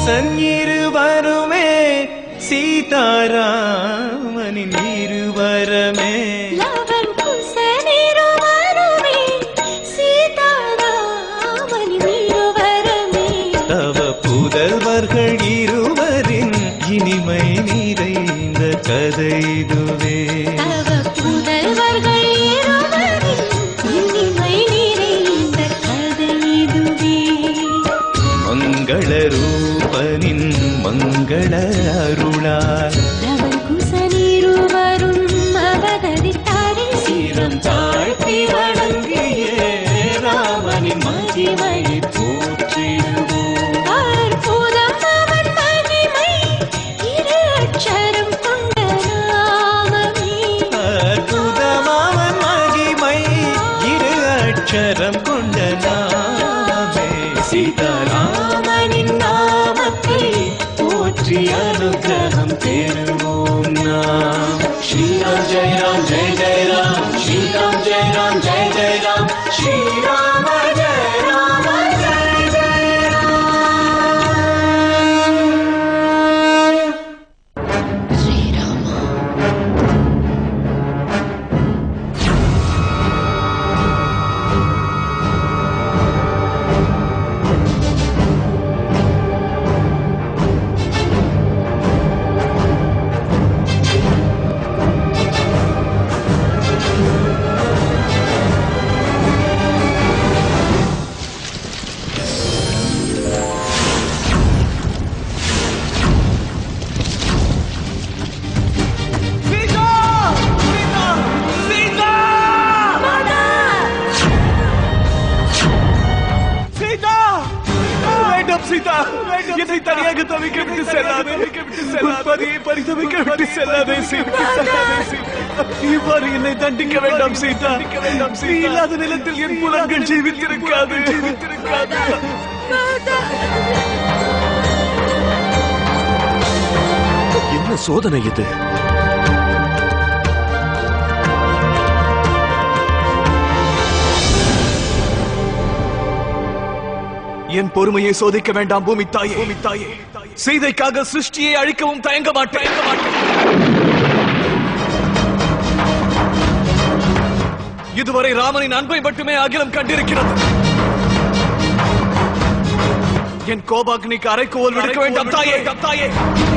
குசன் இருவருமே சீதாராமனின் இருவரமே லவன் குசனிருவருமே சீதாராமனின் இருவரமே தவ புதல்வர்கள் இருவரின் இனிமை நிறைந்த கதைதுவே தவ புதல்வர்கள் இருவரின் இனிமை நிறைந்த கதை இதுவே மங்கள ரூபனின் மங்கள அருளால் லவன் குசனிருவரும் அவதரித்தாரே சீரம் தாழ்த்தி வணங்கிய ராமனின் மகிமை போற்றிடுவோம் அற்புதம் அவன் மகிமை இரு அட்சரம் கொண்ட நாமமே அற்புதமாவன் மகிமை இரு அட்சரம் கொண்ட நாமே சீதாராமனின் நாமத்தை போற்றி அனுகிரகம் பெறுவோம் நாம் ஸ்ரீராம் ஜெய ராம் ஜெய ஜெய ராம் ஸ்ரீராம் ஜெய ராம் ஜெய ஜெய ராம் ஸ்ரீராம ஜெய ராம ஜெய ஜெய ராம் வேண்டாம் சீதா என்னை தனியாக தவிக்க விட்டு செல்லாதே உன் பதியை பரிதவிக்க விட்டு செல்லாதே சீதா இவ்வாறு என்னை தண்டிக்க வேண்டாம் சீதா நீ இல்லாத நிலத்தில் என் புலன்கள் ஜீவித்திருக்காது ஜீவித்திருக்காது என்ன சோதனை இது என் பொறுமையை சோதிக்க வேண்டாம் பூமி தாயே பூமி தாயே சீதைக்காக சிருஷ்டியை அழிக்கவும் தயங்க மாட்டேன் தயங்க மாட்டேன் இதுவரை ராமனின் அன்பை மட்டுமே அகிலம் கண்டிருக்கிறது என் கோபாக்னிக்கு அரைக்கோல் விடுக்க வேண்டாம் தாயே தாயே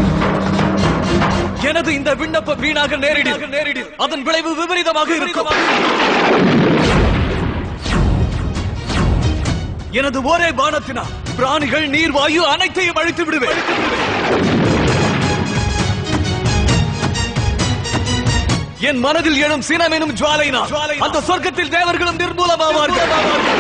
எனது இந்த விண்ணப்பம் வீணாக நேரிடி நேரிடி அதன் விளைவு விபரீதமாக இருக்கும் எனது ஒரே பானத்தினால் பிராணிகள் நீர் வாயு அனைத்தையும் அழித்து விடுவேன் என் மனதில் எழும் சினம் எனும் ஜுவாலைனா அந்த சொர்க்கத்தில் தேவர்களும் நிர்மூலமாவார்கள்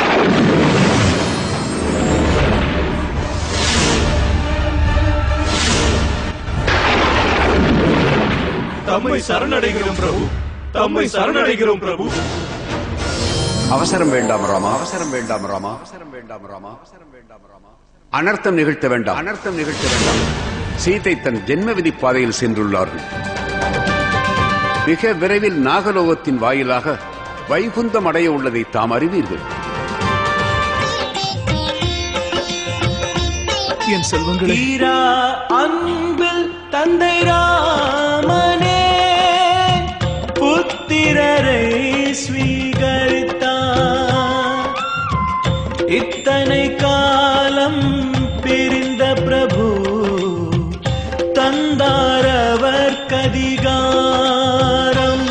தம்மை சரணடைகிறோம் பிரபு தம்மை சரணடைகிறோம் பிரபு அவசரம் வேண்டாம் ராமா அவசரம் வேண்டாம் ராமா அவசரம் வேண்டாம் ராமா அவசரம் வேண்டாம் ராமா அனர்த்தம் நிகழ்த்த வேண்டாம் அனர்த்தம் நிகழ்த்த வேண்டாம் சீதை தன் ஜென்ம விதி பாதையில் சென்றுள்ளார்கள் மிக விரைவில் நாகலோகத்தின் வாயிலாக வைகுந்தம் அடைய உள்ளதை தாம் அறிவீர்கள் என் செல்வங்களே தீரா அன்பில் தந்தை ராமனே புத்திரரை ஸ்வீகரித்தார் இத்தனை காலம் பிரிந்த பிரபு தந்தாரவர் கதிகாரம்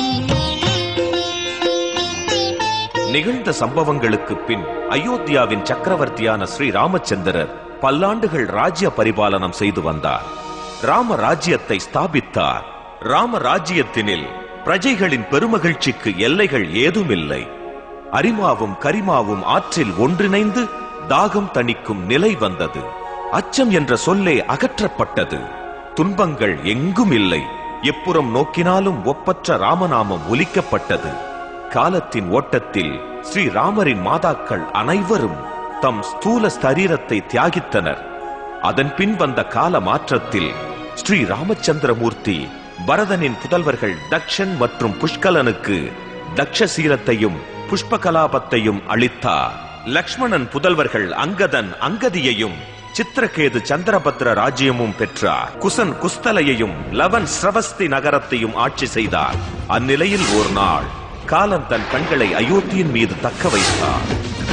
நிகழ்ந்த சம்பவங்களுக்கு பின் அயோத்தியாவின் சக்கரவர்த்தியான ஸ்ரீ ராமச்சந்திரர் பல்லாண்டுகள் ராஜ்ய பரிபாலனம் செய்து வந்தார் ராம ராஜ்யத்தை ஸ்தாபித்தார் ராம ராஜ்யத்தினில் பிரஜைகளின் பெருமகிழ்ச்சிக்கு எல்லைகள் ஏதுமில்லை அரிமாவும் கரிமாவும் ஆற்றில் ஒன்றிணைந்து தாகம் தணிக்கும் நிலை வந்தது அச்சம் என்ற சொல்லே அகற்றப்பட்டது துன்பங்கள் எங்கும் இல்லை எப்புறம் நோக்கினாலும் ஒப்பற்ற ராமநாமம் ஒலிக்கப்பட்டது காலத்தின் ஓட்டத்தில் ஸ்ரீ ராமரின் மாதாக்கள் அனைவரும் தம் ஸ்தூல ஸ்தரீரத்தை தியாகித்தனர் அதன் பின் வந்த கால மாற்றத்தில் ஸ்ரீ ராமச்சந்திரமூர்த்தி பரதனின் புதல்வர்கள் தக்ஷன் மற்றும் புஷ்கலனுக்கு தக்ஷசீலத்தையும் புஷ்பகலாபத்தையும் அளித்தார் லக்ஷ்மணன் புதல்வர்கள் அங்கதன் அங்கதியையும் சித்திரகேது சந்திரபத்ர ராஜ்யமும் பெற்றார் குசன் குஸ்தலையையும் லவன் ஸ்ரவஸ்தி நகரத்தையும் ஆட்சி செய்தார் அந்நிலையில் ஒரு நாள் காலன் தன் கண்களை அயோத்தியின் மீது தக்க வைத்தார்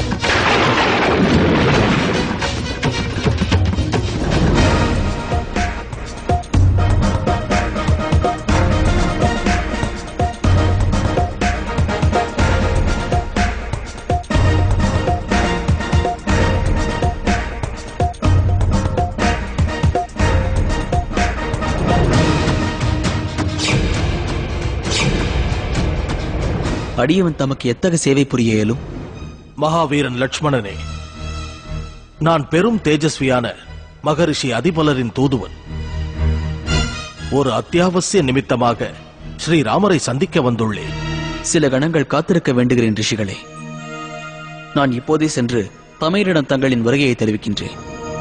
அடியவன் தமக்கு எத்தக சேவை புரிய இயலும் மகாவீரன் லட்சுமணனே நான் பெரும் தேஜஸ்வியான மகரிஷி அதிபலரின் தூதுவன் ஒரு அத்தியாவசிய நிமித்தமாக ஸ்ரீராமரை சந்திக்க வந்துள்ளேன் சில கணங்கள் காத்திருக்க வேண்டுகிறேன் ரிஷிகளே நான் இப்போதே சென்று தமையரிடம் தங்களின் வருகையை தெரிவிக்கின்றேன்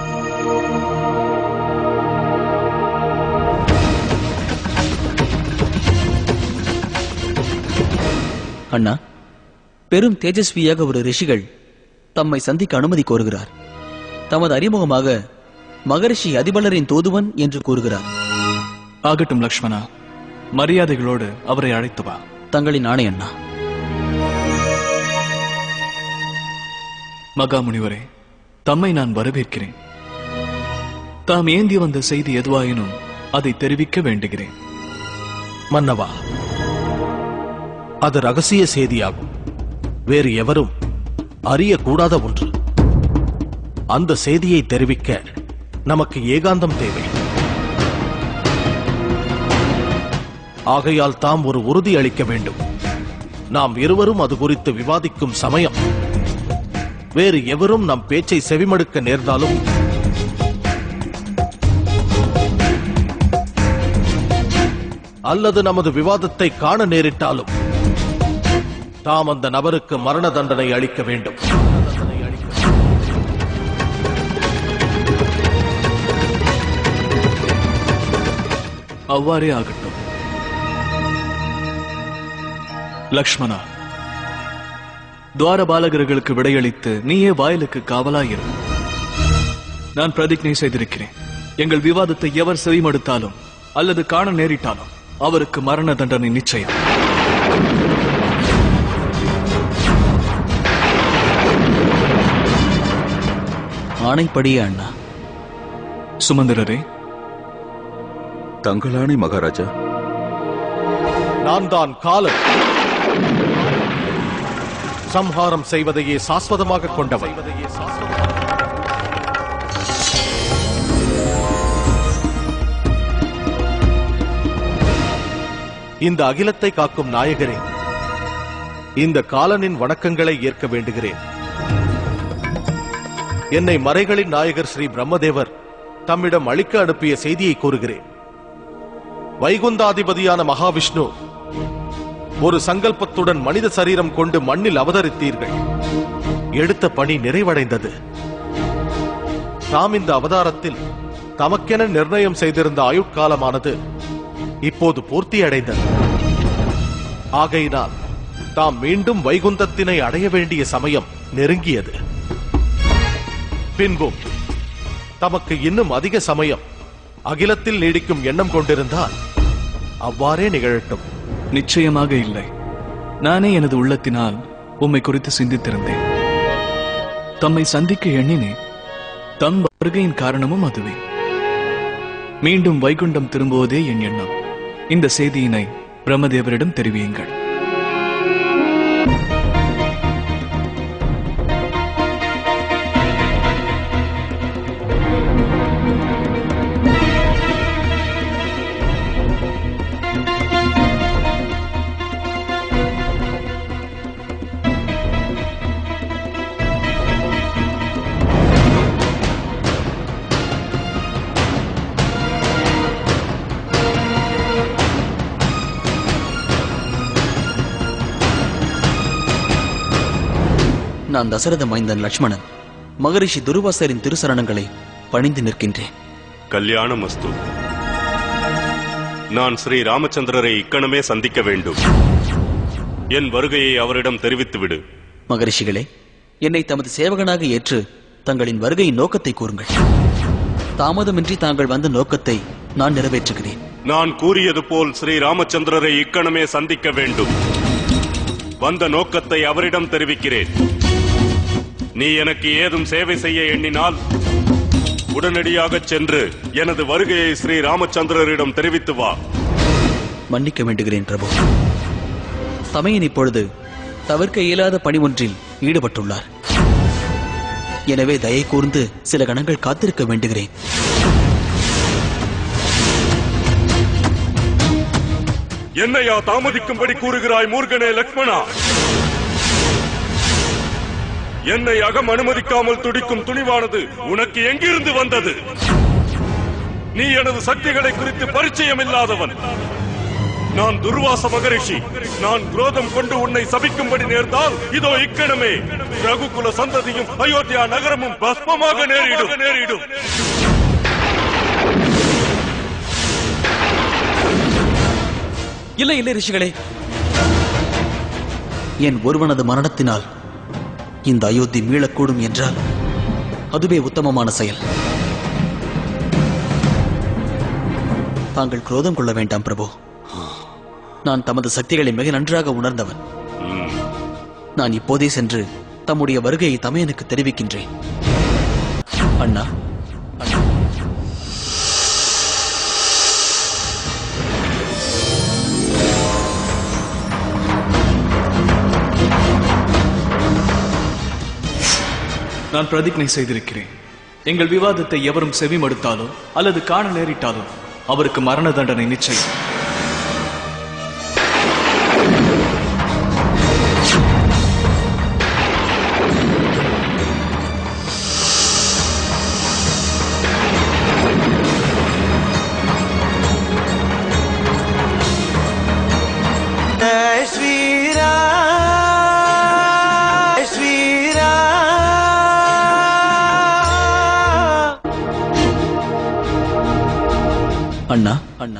அண்ணா பெரும் தேஜஸ்வியாக ஒரு ரிஷிகள் தம்மை சந்திக்க அனுமதி கோருகிறார் தமது அறிமுகமாக மகரிஷி அதிபலரின் தூதுவன் என்று கூறுகிறார் ஆகட்டும் லக்ஷ்மணா மரியாதைகளோடு அவரை அழைத்து வா தங்களின் ஆணை அண்ணா மகாமுனிவரே தம்மை நான் வரவேற்கிறேன் தாம் ஏந்தி வந்த செய்தி எதுவாயினும் அதை தெரிவிக்க வேண்டுகிறேன் மன்னவா அது ரகசிய செய்தியாகும் வேறு எவரும் அறியக்கூடாத ஒன்று அந்த செய்தியை தெரிவிக்க நமக்கு ஏகாந்தம் தேவை ஆகையால் தாம் ஒரு உறுதி அளிக்க வேண்டும் நாம் இருவரும் அது குறித்து விவாதிக்கும் சமயம் வேறு எவரும் நம் பேச்சை செவிமடுக்க நேர்ந்தாலும் அல்லது நமது விவாதத்தை காண நேரிட்டாலும் தாம் அந்த நபருக்கு மரண தண்டனை அளிக்க வேண்டும் அவ்வாறே ஆகட்டும் லக்ஷ்மணா துவாரபாலகர்களுக்கு விடையளித்து நீயே வாயிலுக்கு காவலாயிரு நான் பிரதிஜ்ஞை செய்திருக்கிறேன் எங்கள் விவாதத்தை எவர் செவிமடுத்தாலும் அல்லது காண நேரிட்டாலும் அவருக்கு மரண தண்டனை நிச்சயம் ஆணைப்படியே அண்ணா சுமந்திரரே தங்களானே மகாராஜா நான் தான் காலன் சம்ஹாரம் செய்வதையே சாஸ்வதமாக கொண்டவை இந்த அகிலத்தை காக்கும் நாயகரே இந்த காலனின் வணக்கங்களை ஏற்க வேண்டுகிறேன் என்னை மறைகளின் நாயகர் ஸ்ரீ பிரம்மதேவர் தம்மிடம் அளிக்க அனுப்பிய செய்தியை கூறுகிறேன் வைகுந்தாதிபதியான மகாவிஷ்ணு ஒரு சங்கல்பத்துடன் மனித சரீரம் கொண்டு மண்ணில் அவதரித்தீர்கள் எடுத்த பணி நிறைவடைந்தது தாம் இந்த அவதாரத்தில் தமக்கென நிர்ணயம் செய்திருந்த ஆயுட்காலமானது இப்போது பூர்த்தியடைந்தது ஆகையினால் தாம் மீண்டும் வைகுந்தத்தினை அடைய வேண்டிய சமயம் நெருங்கியது பின்பும் தமக்கு இன்னும் அதிக சமயம் அகிலத்தில் நீடிக்கும் எண்ணம் கொண்டிருந்தால் அவ்வாறே நிகழட்டும் நிச்சயமாக இல்லை நானே எனது உள்ளத்தினால் உம்மை குறித்து சிந்தித்திருந்தேன் தம்மை சந்திக்க எண்ணினேன் தம் வருகையின் காரணமும் அதுவே மீண்டும் வைகுண்டம் திரும்புவதே என் எண்ணம் இந்த செய்தியினை பிரம்மதேவரிடம் தெரிவியுங்கள் நான் தசரத மைந்தன் லட்சுமணன் மகரிஷி துருவாசரின் திருசரணங்களை பணிந்து நிற்கின்றேன் கல்யாணம் அஸ்து நான் ஸ்ரீ ராமச்சந்திரரை இக்கணமே சந்திக்க வேண்டும் என் வருகையை அவரிடம் தெரிவித்துவிடு மகரிஷிகளே என்னை தமது சேவகனாக ஏற்று தங்களின் வருகையின் நோக்கத்தை கூறுங்கள் தாமதமின்றி தாங்கள் வந்த நோக்கத்தை நான் நிறைவேற்றுகிறேன் நான் கூறியது போல் ஸ்ரீ ராமச்சந்திரரை இக்கணமே சந்திக்க வேண்டும் வந்த நோக்கத்தை அவரிடம் தெரிவிக்கிறேன் நீ எனக்கு ஏதும் சேவை செய்ய எண்ணினால் உடனடியாக சென்று எனது வருகையை ஸ்ரீ ராமச்சந்திரரிடம் தெரிவித்து வா மன்னிக்க வேண்டுகிறேன் பிரபு தமையன் இப்பொழுது தவிர்க்க இயலாத பணி ஒன்றில் ஈடுபட்டுள்ளார் எனவே தயை கூர்ந்து சில கணங்கள் காத்திருக்க வேண்டுகிறேன் என்னையா தாமதிக்கும்படி கூறுகிறாய் மூர்கனே லக்ஷ்மணா என்னை அகம் அனுமதிக்காமல் துடிக்கும் துணிவானது உனக்கு எங்கிருந்து வந்தது நீ எனது சக்திகளை குறித்து பரிச்சயம் இல்லாதவன் நான் துர்வாச மகரிஷி நான் குரோதம் கொண்டு உன்னை சபிக்கும்படி நேர்ந்தால் இதோ இக்கணமே ரகுகுல சந்ததியும் அயோத்தியா நகரமும் பஸ்மமாக நேரிடும் நேரிடும் இல்லை இல்லை ரிஷிகளே என் ஒருவனது மரணத்தினால் இந்த அயோத்தி மீளக்கூடும் என்றால் அதுவே உத்தமமான செயல் தாங்கள் குரோதம் கொள்ள வேண்டாம் பிரபு நான் தமது சக்திகளை மிக நன்றாக உணர்ந்தவன் நான் இப்போதே சென்று தம்முடைய வருகையை தமையனுக்கு தெரிவிக்கின்றேன் அண்ணா அண்ணா நான் பிரதிஜ்ஞை செய்திருக்கிறேன் எங்கள் விவாதத்தை எவரும் செவிமடுத்தாலோ அல்லது காண நேரிட்டாலோ அவருக்கு மரண தண்டனை நிச்சயம் जय श्री राम जय श्री राम அண்ணா அண்ணா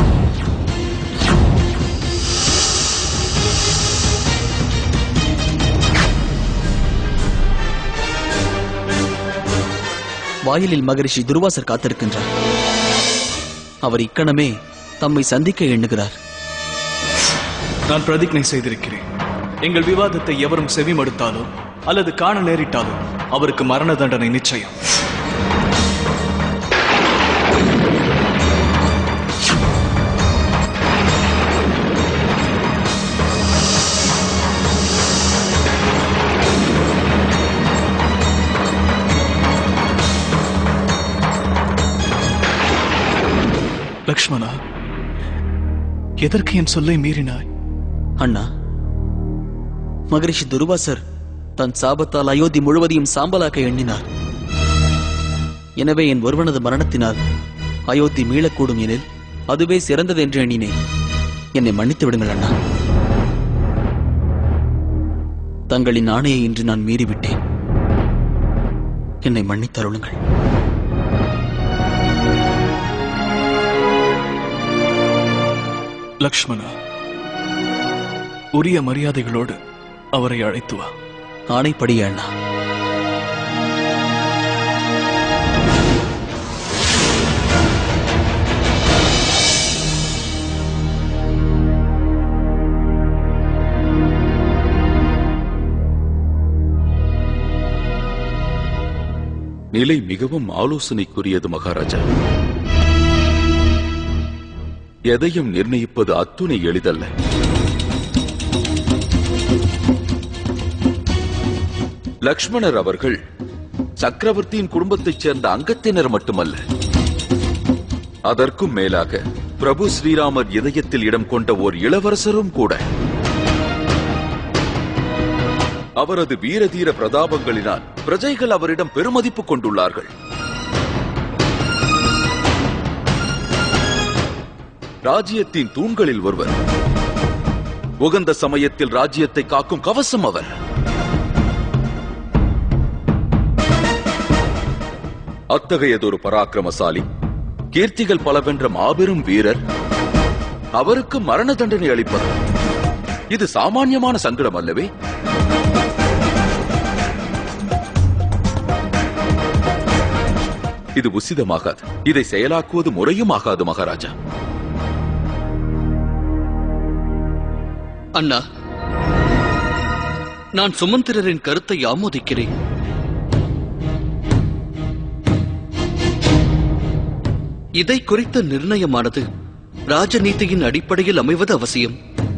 வாயிலில் மகரிஷி துர்வாசர் காத்திருக்கின்றார் அவர் இக்கணமே தம்மை சந்திக்க எண்ணுகிறார் நான் பிரதிஜ்ஞை செய்திருக்கிறேன் எங்கள் விவாதத்தை எவரும் செவிமடுத்தாலோ அல்லது காண நேரிட்டாலோ அவருக்கு மரண தண்டனை நிச்சயம் லக்ஷ்மணா எதற்கு என் சொல்லை மீறினாய் அண்ணா மகரிஷி துர்வாசர் தன் சாபத்தால் அயோத்தி முழுவதையும் சாம்பலாக்க எண்ணினார் எனவே என் ஒருவனது மரணத்தினால் அயோத்தி மீளக்கூடும் எனில் அதுவே சிறந்தது என்று எண்ணினேன் என்னை மன்னித்து விடுங்கள் அண்ணா தங்களின் ஆணையை இன்று நான் மீறிவிட்டேன் என்னை மன்னித்தருளுங்கள் லக்ஷ்மணா உரிய மரியாதைகளோடு அவரை அழைத்து வா ஆணைப்படி அண்ணா நிலை மிகவும் ஆலோசனைக்குரியது மகாராஜா எதையும் நிர்ணயிப்பது அத்துணை எளிதல்ல லக்ஷ்மணர் அவர்கள் சக்கரவர்த்தியின் குடும்பத்தைச் சேர்ந்த அங்கத்தினர் மட்டுமல்ல அதற்கும் மேலாக பிரபு ஸ்ரீராமர் இதயத்தில் இடம் கொண்ட ஓர் இளவரசரும் கூட அவரது வீரதீர பிரதாபங்களினால் பிரஜைகள் அவரிடம் பெருமதிப்பு கொண்டுள்ளார்கள் ராஜ்யத்தின் தூண்களில் ஒருவர் உகந்த சமயத்தில் ராஜ்யத்தை காக்கும் கவசம் அவர் அத்தகையதொரு பராக்கிரமசாலி கீர்த்திகள் பல வென்ற மாபெரும் வீரர் அவருக்கு மரண தண்டனை அளிப்பது இது சாமானியமான சங்கடம் அல்லவே இது உசிதமாகாது இதை செயலாக்குவது முறையும் ஆகாது மகாராஜா அண்ணா நான் சுமந்திரரின் கருத்தை ஆமோதிக்கிறேன் இதை குறித்த நிர்ணயமானது ராஜநீதியின் அடிப்படையில் அமைவது அவசியம்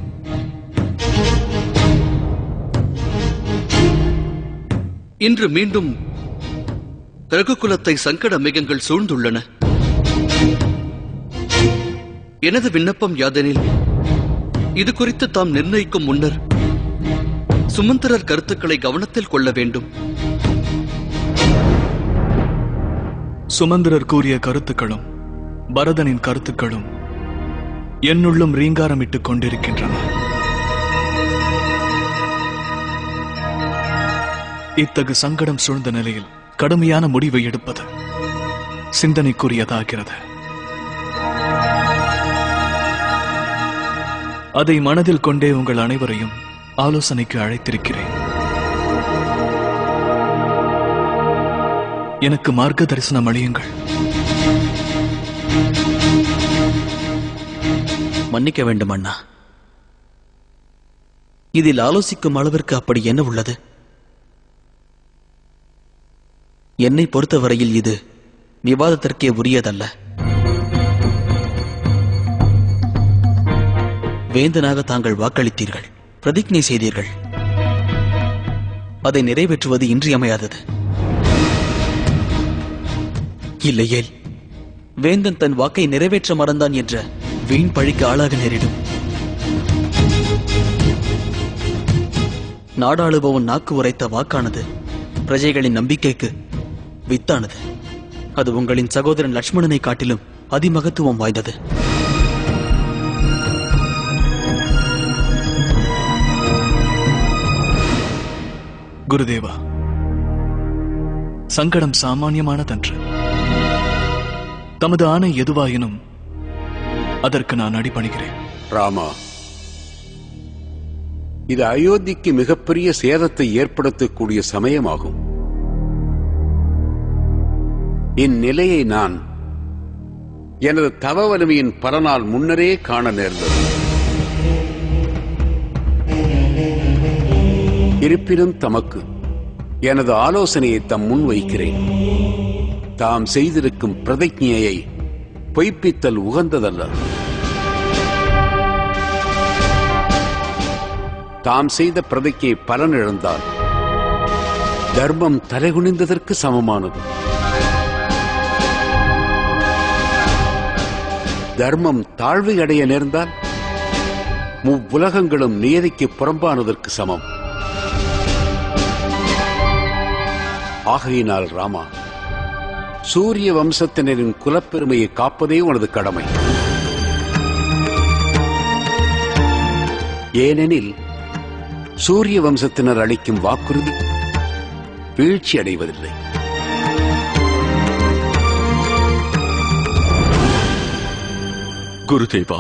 இன்று மீண்டும் ரகுகுலத்தை சங்கட மேகங்கள் சூழ்ந்துள்ளன எனது விண்ணப்பம் யாதெனில் இது குறித்து தாம் நிர்ணயிக்கும் முன்னர் சுமந்திரர் கருத்துக்களை கவனத்தில் கொள்ள வேண்டும் சுமந்திரர் கூறிய கருத்துக்களும் பரதனின் கருத்துக்களும் என்னுள்ளும் ரீங்காரமிட்டுக் கொண்டிருக்கின்றன இத்தகு சங்கடம் சூழ்ந்த நிலையில் கடுமையான முடிவை எடுப்பது சிந்தனைக்குரியதாகிறது அதை மனதில் கொண்டே உங்கள் அனைவரையும் ஆலோசனைக்கு அழைத்திருக்கிறேன் எனக்கு மார்க்க தரிசனம் அளியுங்கள் மன்னிக்க வேண்டும் அண்ணா இதில் ஆலோசிக்கும் அளவிற்கு அப்படி என்ன உள்ளது என்னை பொறுத்தவரையில் இது விவாதத்திற்கே உரியதல்ல வேந்தனாக தாங்கள் வாக்களித்தீர்கள் பிரதிஜ்ஞை செய்தீர்கள் அதை நிறைவேற்றுவது இன்றியமையாதது இல்லையேல் வேந்தன் தன் வாக்கை நிறைவேற்ற மறந்தான் என்ற வீண் பழிக்கு ஆளாக நேரிடும் நாடாளுபவன் நாக்கு உரைத்த வாக்கானது பிரஜைகளின் நம்பிக்கைக்கு வித்தானது அது உங்களின் சகோதரன் லட்சுமணனை காட்டிலும் அதிமகத்துவம் வாய்ந்தது குருதேவா சங்கடம் சாமானியமானதன்று தமது ஆணை எதுவாயினும் அதற்கு நான் அடிபணிகிறேன் ராமா இது அயோத்திக்கு மிகப்பெரிய சேதத்தை ஏற்படுத்தக்கூடிய சமயமாகும் இந்நிலையை நான் எனது தவ வலிமையின் பலனால் முன்னரே காண நேர்ந்தது இருப்பினும் தமக்கு எனது ஆலோசனையை தம் முன் வைக்கிறேன் தாம் செய்திருக்கும் பிரதிஜையை பொய்ப்பித்தல் உகந்ததல்ல தாம் செய்த பிரதிஜை பலன் இழந்தால் தர்மம் தலைகுனிந்ததற்கு சமமானது தர்மம் தாழ்வை அடைய நேர்ந்தால் முவ்வுலகங்களும் நியதிக்கு புறம்பானதற்கு சமம் ஆகையினால் ராமா சூரிய வம்சத்தினரின் குலப்பெருமையை காப்பதே உனது கடமை ஏனெனில் சூரிய வம்சத்தினர் அளிக்கும் வாக்குறுதி வீழ்ச்சி அடைவதில்லை குருதேவா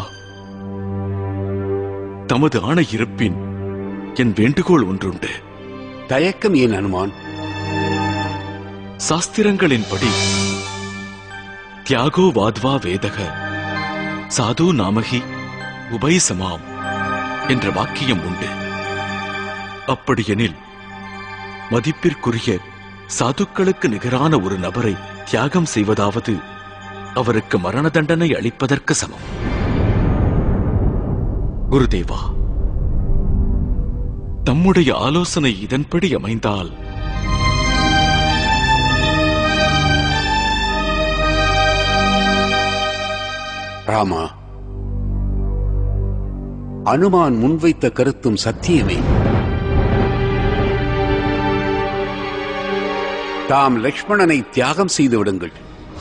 தமது ஆணை இருப்பின் என் வேண்டுகோள் ஒன்றுண்டு தயக்கம் ஏன் அனுமான் சாஸ்திரங்களின்படி தியாகோ வாத்வா வேதக சாது நாமகி உபயசமாம் என்ற வாக்கியம் உண்டு அப்படியெனில் மதிப்பிற்குரிய சாதுக்களுக்கு நிகரான ஒரு நபரை தியாகம் செய்வதாவது அவருக்கு மரண தண்டனை அளிப்பதற்கு சமம் குருதேவா தம்முடைய ஆலோசனை இதன்படி அமைந்தால் ராமா அனுமான் முன்வைத்த கருத்தும் சத்தியமே தாம் லக்ஷ்மணனை தியாகம் செய்து விடுங்கள்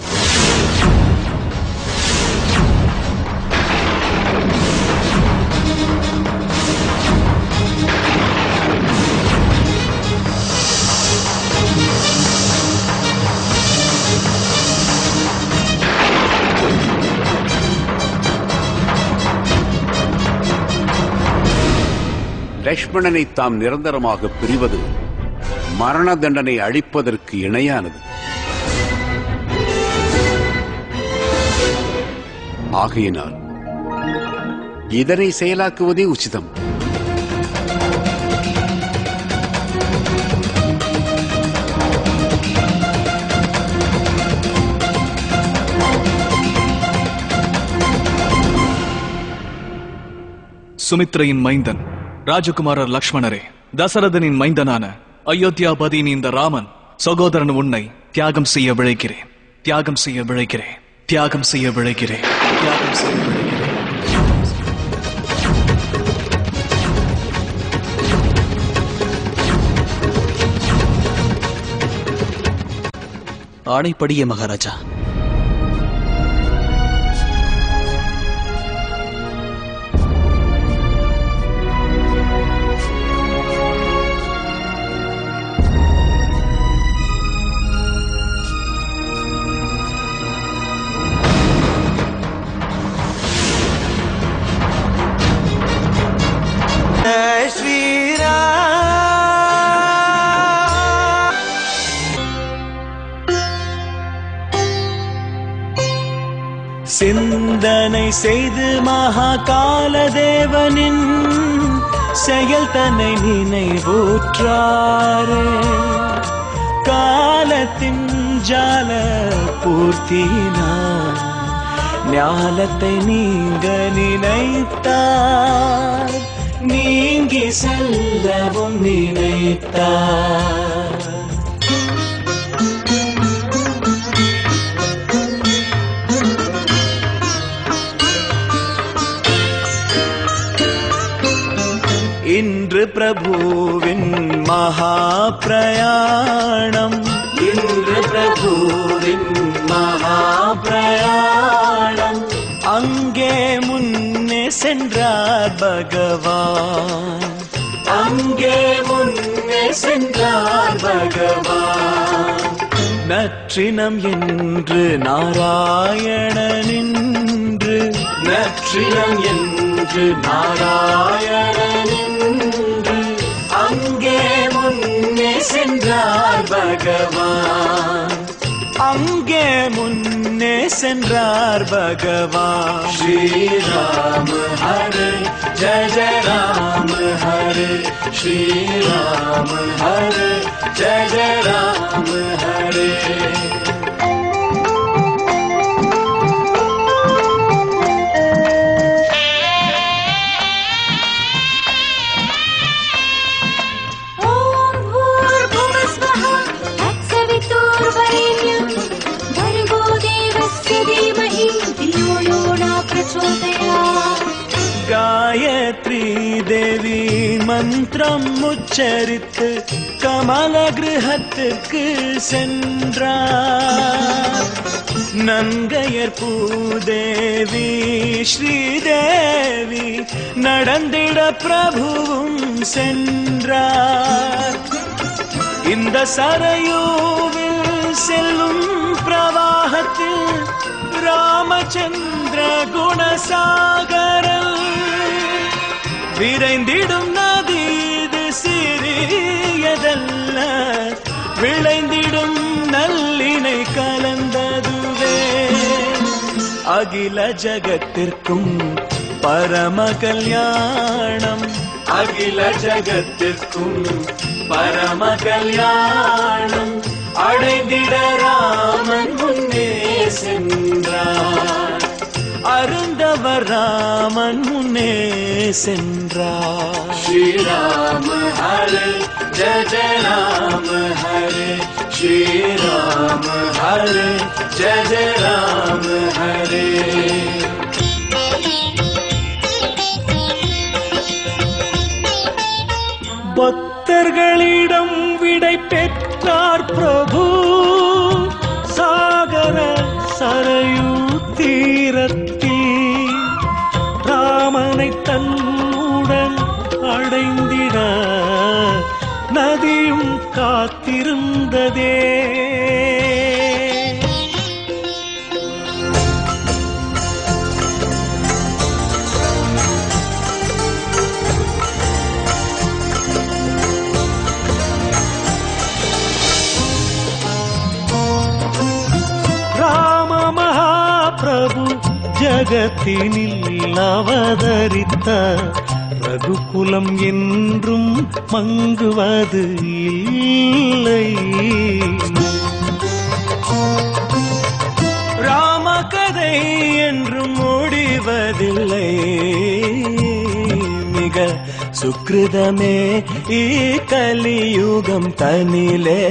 லக்ஷ்மணனை தாம் நிரந்தரமாக பிரிவது மரண தண்டனை அளிப்பதற்கு இணையானது ஆகையினால் இதனை செயலாக்குவதே உச்சிதம் சுமித்ரையின் மைந்தன் ராஜகுமாரர் லக்ஷ்மணரே தசரதனின் மைந்தனான அயோத்தியாபதியின் இந்த ராமன் சகோதரன் உன்னை தியாகம் செய்ய விழைக்கிறேன் தியாகம் செய்ய விழைக்கிறேன் தியாகம் செய்ய விழைக்கிறேன் தியாகம் செய்ய விழைக்கிறேன் ஆணைப்படியே மகாராஜா जय श्री राम சிந்தனை செய்து மகாகால தேவனின் செயல் தன்னை நினைவூற்றாரே காலத்தின் ஜால பூர்த்தினார் ஞாலத்தை நீங்க நினைத்தார் நீங்கி செல்லவும் நினைத்தார் இன்று பிரபுவின் மகா பிரயாணம் இன்று பிரபுவின் மகா பிரயாணம் அங்கே முன்னே சென்றார் பகவான் அங்கே முன்னே சென்றார் பகவான் நற்றினம் என்று நாராயணனின்று நற்றினம் என்று நாராயணனின்று அங்கே முன்னே சென்றார் பகவான் அங்கே முன்னே சென்றார் பகவான் ஸ்ரீராம ஹரே ஜெய ஜெய ராம ஹரே ஸ்ரீராம ஹரே ஜெய ஜெய ராம ஹரே ॐ भूर्भुवस्वः तत्सवितुर्वरेण्यं भर्गो देवस्य धीमहि धियो यो न प्रचोदयात् காயத்ரி தேவி மந்திரம் உச்சரித்து கமல கிரகத்துக்கு சென்றார் நங்கையர் பூதேவி ஸ்ரீதேவி நடந்திட பிரபுவும் சென்றார் இந்த சரையூவில் செல்லும் பிரவாகத்தில் ராமச்சந்திர குணசாகரல் விரைந்திடும் நதி இது சிறியதல்ல விளைந்திடும் நல்லினை கலந்ததுவே அகில ஜகத்திற்கும் பரம கல்யாணம் அகில ஜகத்திற்கும் பரம கல்யாணம் அடைந்திட ராமன் முன்னே சென்றார் அருந்தவர் ராமன் முன்னே சென்றார் ஸ்ரீராம ஹரே ஜெய ஜெய ராம ஹரே ஸ்ரீராம ஹரே ஜெய ஜெய ராம ஹரே பக்தர்களிடம் விடை பெற்றார் பிரபு சாகர சரையூ தீரத்தில் ராமனை தன்னுடன் அடைந்திட நதியும் காத்திருந்ததே ராம மகாபிரபு ஜக உலகத்தினில் அவதரித்த ரகுகுலம் என்றும் மங்குவது இல்லை ராமகதை என்றும் முடிவதில்லை மிக சுக்கிருதமே கலியுகம் தனிலே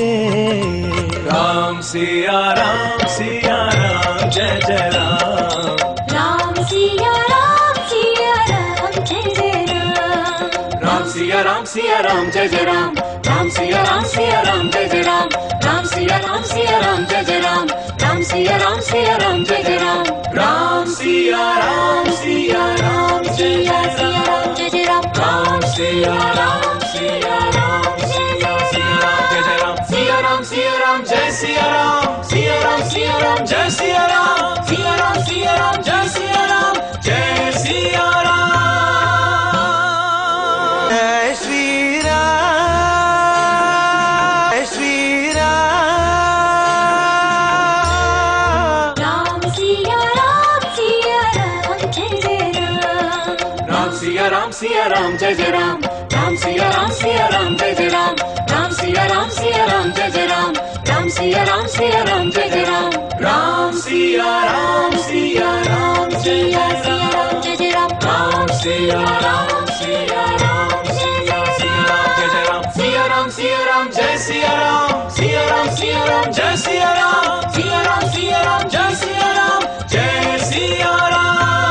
ராம் சியா ராம் சியா ராம் ஜெய ஜெய ராம் राम सिया राम सिया राम जय जय राम राम सिया राम सिया राम जय जय राम राम सिया राम सिया राम जय जय राम राम सिया राम सिया राम जय जय राम राम सिया राम सिया राम जय जय राम राम सिया राम सिया राम जय जय राम जय जय राम राम सिया राम सिया राम सिया सिया राम जय जय राम सिया राम सिया राम जय सिया राम सिया राम सिया राम जय सिया राम सिया राम सिया राम जय सिया राम जय सिया राम जय श्री राम जय श्री राम राम सिया राम सिया राम जय जय राम राम सिया राम सिया राम जय जय राम राम सिया राम सिया राम जय जय राम राम सिया राम सिया राम जय जय राम राम सिया राम सिया राम जय जय राम राम सिया राम सिया राम जय जय राम जय जय राम राम सिया राम सिया राम सिया सिया राम जय जय राम सिया राम सिया राम जय सिया राम सिया राम सिया राम जय सिया राम सिया राम सिया राम जय सिया राम जय सिया राम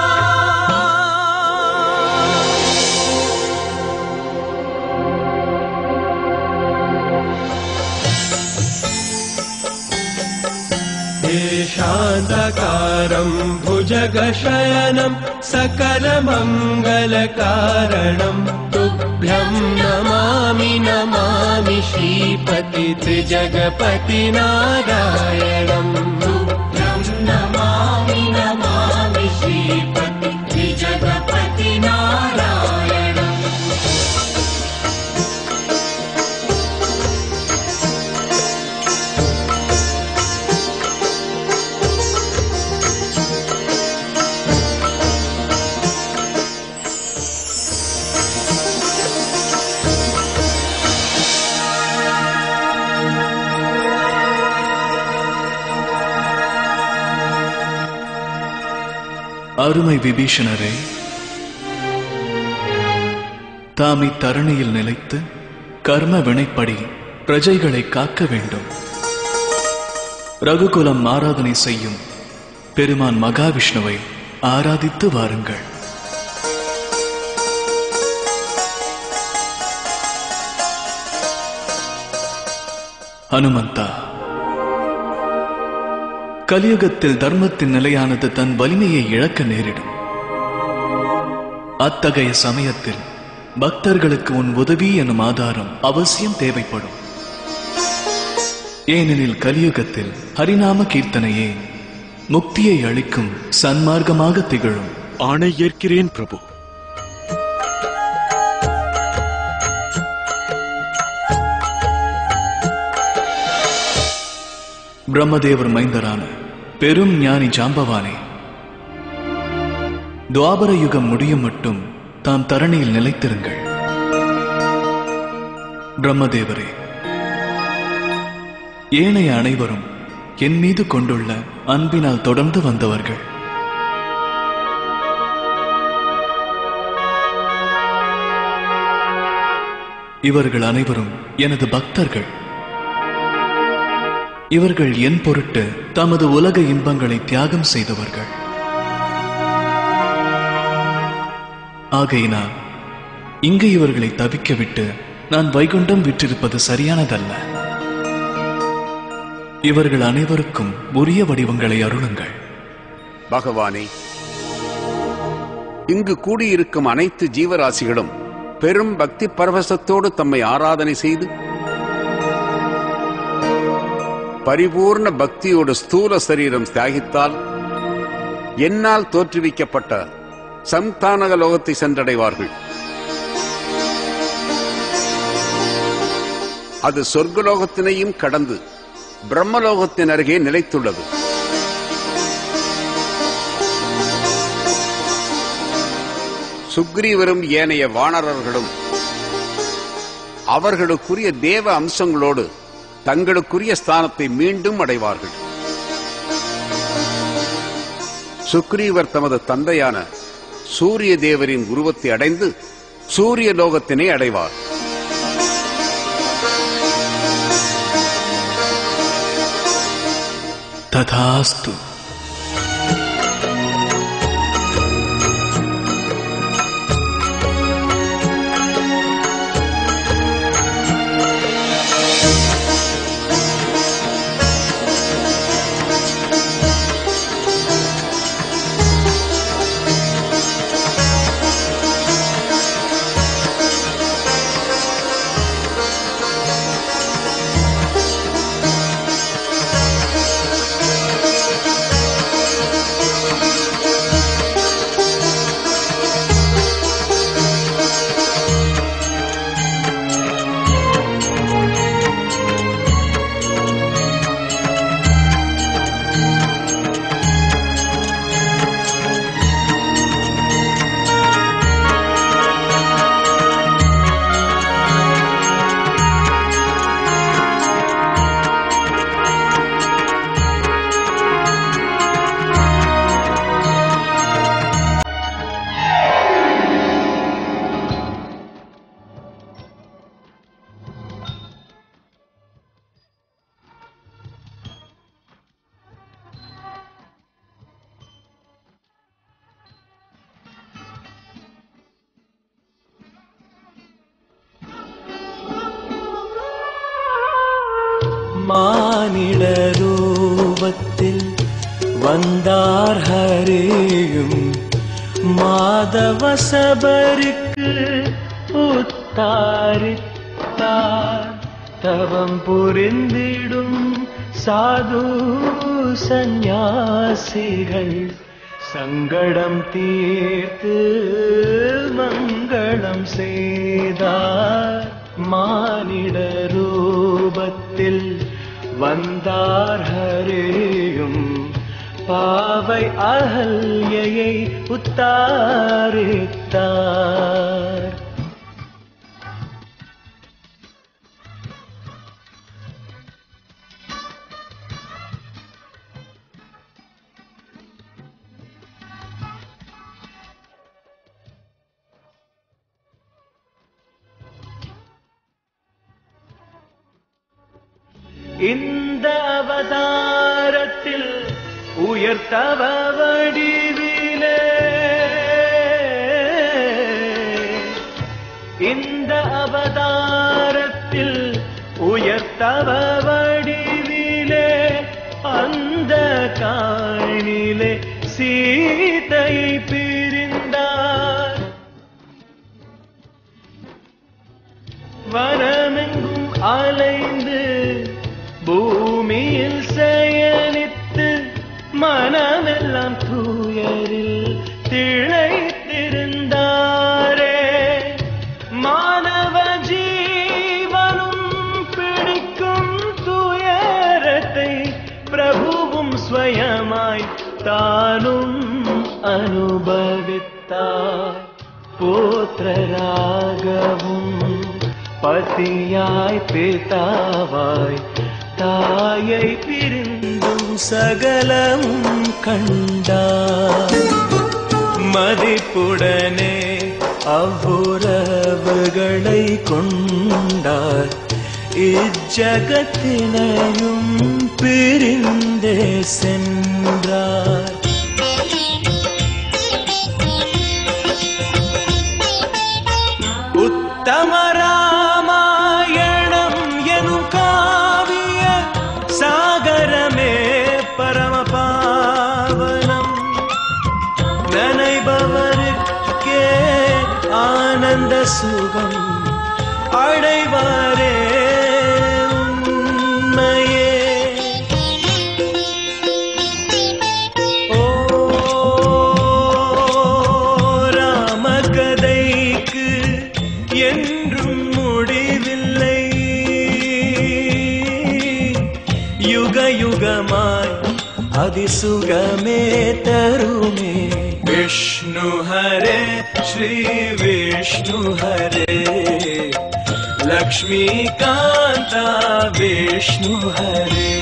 शान्तकारम् भुजगशयनम् सकलमङ्गलकारणम् तुभ्यं नमामि नमामि श्रीपति त्रिजगपति नारायणम् तुभ्यं नमामि नमामि श्रीपति त्रिजगपति नारायणम् அருமை விபீஷணரே தாம் இத்தரணியில் நிலைத்து கர்ம வினைப்படி பிரஜைகளை காக்க வேண்டும் ரகுகுலம் ஆராதனை செய்யும் பெருமான் மகாவிஷ்ணுவை ஆராதித்து வாருங்கள் ஹனுமந்தா கலியுகத்தில் தர்மத்தின் நிலையானது தன் வலிமையை இழக்க நேரிடும் அத்தகைய சமயத்தில் பக்தர்களுக்கு உன் உதவி எனும் ஆதாரம் அவசியம் தேவைப்படும் ஏனெனில் கலியுகத்தில் ஹரிநாம கீர்த்தனையே முக்தியை அளிக்கும் சன்மார்க்கமாக திகழும் ஆணை ஏற்கிறேன் பிரபு பிரம்மதேவர் மைந்தரான பெரும் ஞானி ஜாம்பவானே துவாபர யுகம் முடியும் மட்டும் தாம் தரணியில் நிலைத்திருங்கள் பிரம்மதேவரே ஏனைய அனைவரும் என் மீது கொண்டுள்ள அன்பினால் தொடர்ந்து வந்தவர்கள் இவர்கள் அனைவரும் எனது பக்தர்கள் இவர்கள் என் பொருட்டு தமது உலக இன்பங்களை தியாகம் செய்தவர்கள் ஆகையினால் இங்கு இவர்களை தவிக்க விட்டு நான் வைகுண்டம் விற்றிருப்பது சரியானதல்ல இவர்கள் அனைவருக்கும் உரிய வடிவங்களை அருளுங்கள் பகவானே இங்கு கூடியிருக்கும் அனைத்து ஜீவராசிகளும் பெரும் பக்தி பரவசத்தோடு தம்மை ஆராதனை செய்து பரிபூர்ண பக்தியோடு ஸ்தூல சரீரம் தியாகித்தால் என்னால் தோற்றுவிக்கப்பட்ட சந்தானக லோகத்தை சென்றடைவார்கள் அது சொர்க்கலோகத்தினையும் கடந்து பிரம்மலோகத்தின் அருகே நிலைத்துள்ளது சுக்ரீவரும் ஏனைய வானரர்களும் அவர்களுக்குரிய தேவ அம்சங்களோடு தங்களுக்குரிய ஸ்தானத்தை மீண்டும் அடைவார்கள் சுக்ரீவர் தமது தந்தையான சூரிய தேவரின் உருவத்தை அடைந்து சூரிய லோகத்தினை அடைவார் ததாஸ்து மானிட ரூபத்தில் வந்தார் ஹரேயும் மாதவ சபருக்கு உத்தாரித்தார் தவம் புரிந்திடும் சாது சந்நியாசிகள் சங்கடம் தீர்த்து மங்களம் செய்தார் மானிட ரூபத்தில் வந்தார் ஹரேயும் பாவை அகல்யை உத்தாரித்தார் இந்த அவதாரத்தில் உயர்த்தவ வடிவிலே இந்த அவதாரத்தில் உயர்த்தவ வடிவிலே அந்த காணிலே சீதை பிரிந்தார் வரமெங்கும் அலைந்து பூமியில் செயனித்து மனமெல்லாம் தூயரில் திளைத்திருந்தாரே மாணவ ஜீவனும் பிடிக்கும் துயரத்தை பிரபுவும் ஸ்வயமாய் தானும் அனுபவித்தார் புத்திரராகவும் பதியாய் பிதாவாய் தாயை பிரிந்தும் சகலமும் கண்டார் மதிப்புடனே அவ்வுறவுகளை கொண்டார் இஜகத்தினையும் பிரிந்தே சென்றார் உத்தம ராமாயணம் எனும் காவிய சாகரமே பரம பாவனம் நினைபவருக்கே ஆனந்த சுகம் அடைவாரே உண்மையே ஓ ராமகதைக்கு என்றும் முடிவில்லை யுக யுகமாய் அதிசுகமே தருமே விஷ்ணு ஹரே श्री विष्णु हरे लक्ष्मीकान्ता विष्णु हरे